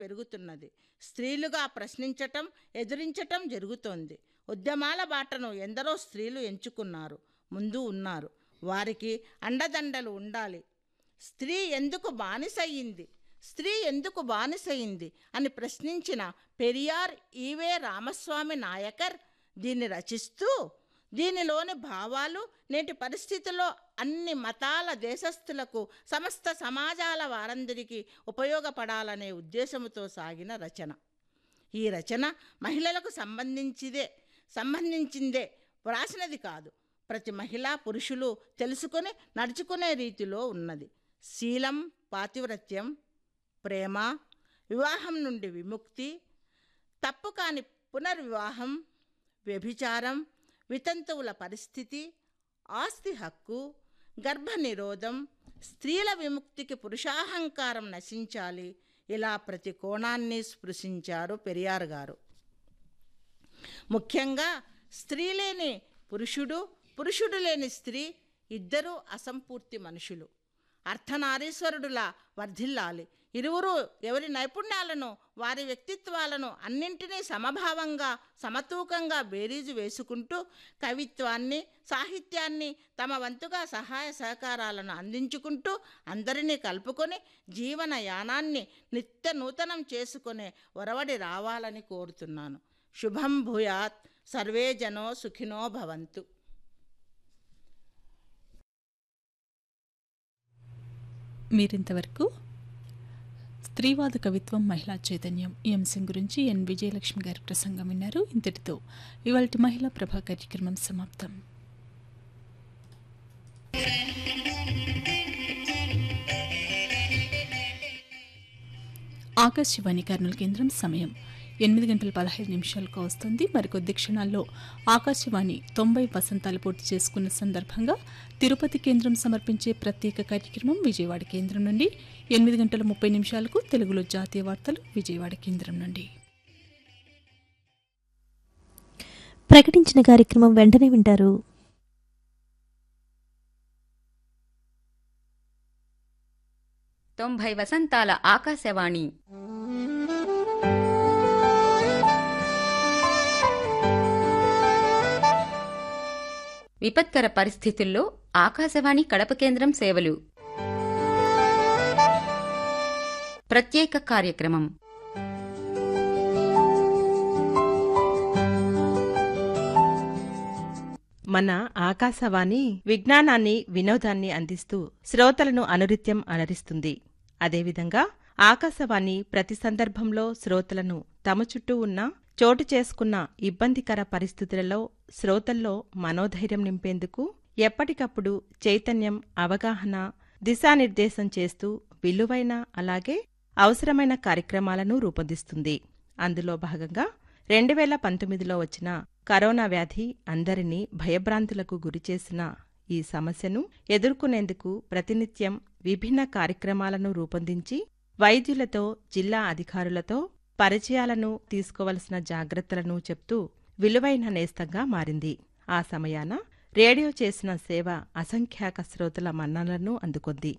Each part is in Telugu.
పెరుగుతున్నది స్త్రీలుగా ప్రశ్నించటం ఎదిరించటం జరుగుతోంది ఉద్యమాల బాటను ఎందరో స్త్రీలు ఎంచుకున్నారు ముందు ఉన్నారు వారికి అండదండలు ఉండాలి స్త్రీ ఎందుకు బానిసయ్యింది స్త్రీ ఎందుకు బానిసయింది అని ప్రశ్నించిన పెరియార్ ఈవే రామస్వామి నాయకర్ దీన్ని రచిస్తూ దీనిలోని భావాలు నేటి పరిస్థితుల్లో అన్ని మతాల దేశస్థులకు సమస్త సమాజాల వారందరికీ ఉపయోగపడాలనే ఉద్దేశంతో సాగిన రచన ఈ రచన మహిళలకు సంబంధించిదే సంబంధించిందే వ్రాసినది కాదు ప్రతి మహిళా పురుషులు తెలుసుకొని నడుచుకునే రీతిలో ఉన్నది శీలం పాతివ్రత్యం ప్రేమ వివాహం నుండి విముక్తి తప్పు కాని పునర్వివాహం వ్యభిచారం వితంతువుల పరిస్థితి ఆస్తి హక్కు గర్భ నిరోధం స్త్రీల విముక్తికి పురుషాహంకారం నశించాలి ఇలా ప్రతి కోణాన్ని స్పృశించారు పెరియార్ గారు ముఖ్యంగా స్త్రీ లేని పురుషుడు పురుషుడు లేని స్త్రీ ఇద్దరూ అసంపూర్తి మనుషులు అర్ధనారీశ్వరుడులా వర్ధిల్లాలి ఇరువురు ఎవరి నైపుణ్యాలను వారి వ్యక్తిత్వాలను అన్నింటినీ సమభావంగా సమతూకంగా బేరీజు వేసుకుంటూ కవిత్వాన్ని సాహిత్యాన్ని తమ వంతుగా సహాయ సహకారాలను అందించుకుంటూ అందరినీ కలుపుకొని జీవన యానాన్ని నిత్య నూతనం చేసుకునే ఒరవడి రావాలని కోరుతున్నాను శుభం భూయాత్ సర్వే జనో సుఖినో భవంతు మీరింతవరకు స్త్రీవాద కవిత్వం మహిళా చైతన్యం ఈ అంశం గురించి ఎన్ విజయలక్ష్మి గారి ప్రసంగం విన్నారు ఇంతటితో ఇవాళ మహిళా ప్రభా కార్యక్రమం సమాప్తం ఆకాశవాణి కర్నూలు కేంద్రం సమయం ఎనిమిది గంటల పదహైదు నిమిషాలకు వస్తుంది మరికొద్ది క్షణాల్లో ఆకాశవాణి తొంభై వసంతాలు పూర్తి చేసుకున్న సందర్భంగా తిరుపతి కేంద్రం సమర్పించే ప్రత్యేక కార్యక్రమం విజయవాడ కేంద్రం నుండి ఎనిమిది గంటల ముప్పై నిమిషాలకు తెలుగులో జాతీయ వార్తలు విజయవాడ కేంద్రం నుండి ప్రకటించిన కార్యక్రమం వెంటనే వింటారు తొంభై వసంతాల ఆకాశవాణి విపత్కర పరిస్థితుల్లో ఆకాశవాణి కడప కేంద్రం సేవలు ప్రత్యేక కార్యక్రమం మన ఆకాశవాణి విజ్ఞానాన్ని వినోదాన్ని అందిస్తూ శ్రోతలను అనురిత్యం అలరిస్తుంది అదేవిధంగా ఆకాశవాణి ప్రతి సందర్భంలో శ్రోతలను తమ చుట్టూ ఉన్న చోటు చేసుకున్న ఇబ్బందికర పరిస్థితులలో శ్రోతల్లో మనోధైర్యం నింపేందుకు ఎప్పటికప్పుడు చైతన్యం అవగాహన దిశానిర్దేశం చేస్తూ విలువైన అలాగే అవసరమైన కార్యక్రమాలను రూపొందిస్తుంది అందులో భాగంగా రెండు వేల పంతొమ్మిదిలో వచ్చిన కరోనా వ్యాధి అందరినీ భయభ్రాంతులకు గురిచేసిన ఈ సమస్యను ఎదుర్కొనేందుకు ప్రతినిత్యం విభిన్న కార్యక్రమాలను రూపొందించి వైద్యులతో జిల్లా అధికారులతో పరిచయాలను తీసుకోవలసిన జాగ్రత్తలను చెప్తూ విలువైన నేస్తంగా మారింది ఆ సమయాన రేడియో చేసిన సేవ అసంఖ్యాక శ్రోతల మన్ననలను అందుకొంది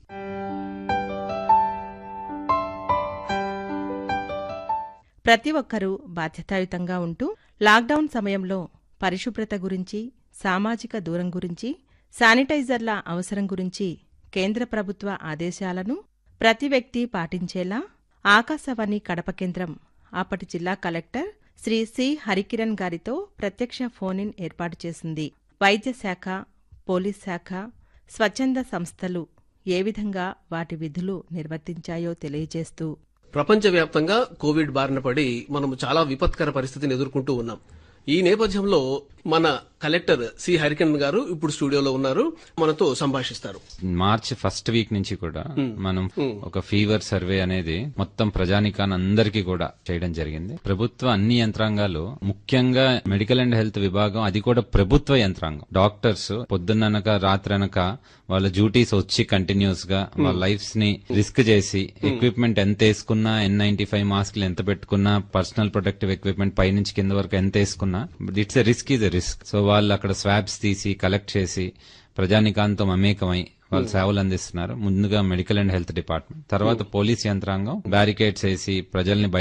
ప్రతి ఒక్కరూ బాధ్యతాయుతంగా ఉంటూ లాక్డౌన్ సమయంలో పరిశుభ్రత గురించి సామాజిక దూరం గురించి శానిటైజర్ల అవసరం గురించి కేంద్ర ప్రభుత్వ ఆదేశాలను ప్రతి వ్యక్తి పాటించేలా ఆకాశవాణి కడప కేంద్రం అప్పటి జిల్లా కలెక్టర్ శ్రీ సి హరికిరణ్ గారితో ప్రత్యక్ష ఫోన్ ఇన్ ఏర్పాటు చేసింది వైద్య శాఖ పోలీస్ శాఖ స్వచ్ఛంద సంస్థలు ఏ విధంగా వాటి విధులు నిర్వర్తించాయో తెలియజేస్తూ ప్రపంచవ్యాప్తంగా కోవిడ్ బారిన పడి మనము చాలా విపత్కర పరిస్థితిని ఎదుర్కొంటూ ఉన్నాం ఈ నేపథ్యంలో మన కలెక్టర్ సి హరికన్ గారు ఇప్పుడు స్టూడియోలో ఉన్నారు మనతో సంభాషిస్తారు మార్చ్ ఫస్ట్ వీక్ నుంచి కూడా మనం ఒక ఫీవర్ సర్వే అనేది మొత్తం ప్రజానికాన్ని అందరికీ కూడా చేయడం జరిగింది ప్రభుత్వ అన్ని యంత్రాంగాలు ముఖ్యంగా మెడికల్ అండ్ హెల్త్ విభాగం అది కూడా ప్రభుత్వ యంత్రాంగం డాక్టర్స్ పొద్దున్ననక రాత్రనక వాళ్ళ డ్యూటీస్ వచ్చి కంటిన్యూస్ గా వాళ్ళ లైఫ్స్ ని రిస్క్ చేసి ఎక్విప్మెంట్ ఎంత వేసుకున్నా ఎన్ నైన్టీ ఫైవ్ మాస్క్లు ఎంత పెట్టుకున్నా పర్సనల్ ప్రొటెక్టివ్ ఎక్విప్మెంట్ పైనుంచి కింద వరకు ఎంత వేసుకున్నా it's a risk is a risk so వాళ్ళు అక్కడ స్వాబ్స్ తీసి కలెక్ట్ చేసి ప్రజానికాంతో మమేకమై వాళ్ళు సేవలు అందిస్తున్నారు ముందుగా మెడికల్ అండ్ హెల్త్ డిపార్ట్మెంట్ తర్వాత పోలీస్ యంత్రాంగం బ్యారికేడ్స్ వేసి ప్రజల్ని